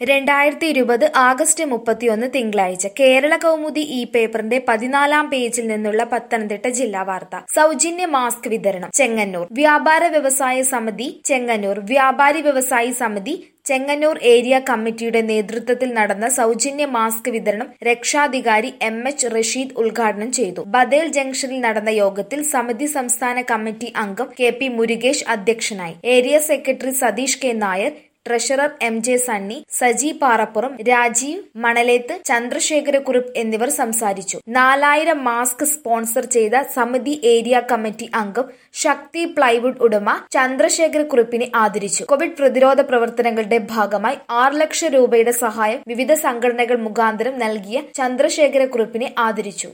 രണ്ടായിരത്തി ഇരുപത് ആഗസ്റ്റ് മുപ്പത്തിയൊന്ന് തിങ്കളാഴ്ച കേരള കൗമുദി ഈ പേപ്പറിന്റെ പതിനാലാം പേജിൽ നിന്നുള്ള പത്തനംതിട്ട ജില്ലാ വാർത്ത സൗജന്യ മാസ്ക് വിതരണം ചെങ്ങന്നൂർ വ്യാപാര വ്യവസായ സമിതി ചെങ്ങന്നൂർ വ്യാപാരി വ്യവസായി സമിതി ചെങ്ങന്നൂർ ഏരിയ കമ്മിറ്റിയുടെ നേതൃത്വത്തിൽ നടന്ന സൗജന്യ മാസ്ക് വിതരണം രക്ഷാധികാരി എം എച്ച് റഷീദ് ഉദ്ഘാടനം ചെയ്തു ബദേൽ ജംഗ്ഷനിൽ നടന്ന യോഗത്തിൽ സമിതി സംസ്ഥാന കമ്മിറ്റി അംഗം കെ പി മുരുകേഷ് അധ്യക്ഷനായി area secretary Satheesh K Nair treasurer M J Sunny Saji Parappuram Rajeev Manaleth Chandrasekhara Kurup എന്നിവർ സംസാരിച്ചു നാലായിരം മാസ്ക് സ്പോൺസർ ചെയ്ത സമിതി ഏരിയ കമ്മിറ്റി അംഗം ശക്തി പ്ലൈവുഡ് ഉടമ ചന്ദ്രശേഖരക്കുറുപ്പിനെ ആദരിച്ചു കോവിഡ് പ്രതിരോധ പ്രവർത്തനങ്ങളുടെ ഭാഗമായി ആറ് ലക്ഷം രൂപയുടെ സഹായം വിവിധ സംഘടനകൾ മുഖാന്തരം നൽകിയ ചന്ദ്രശേഖരക്കുറുപ്പിനെ ആദരിച്ചു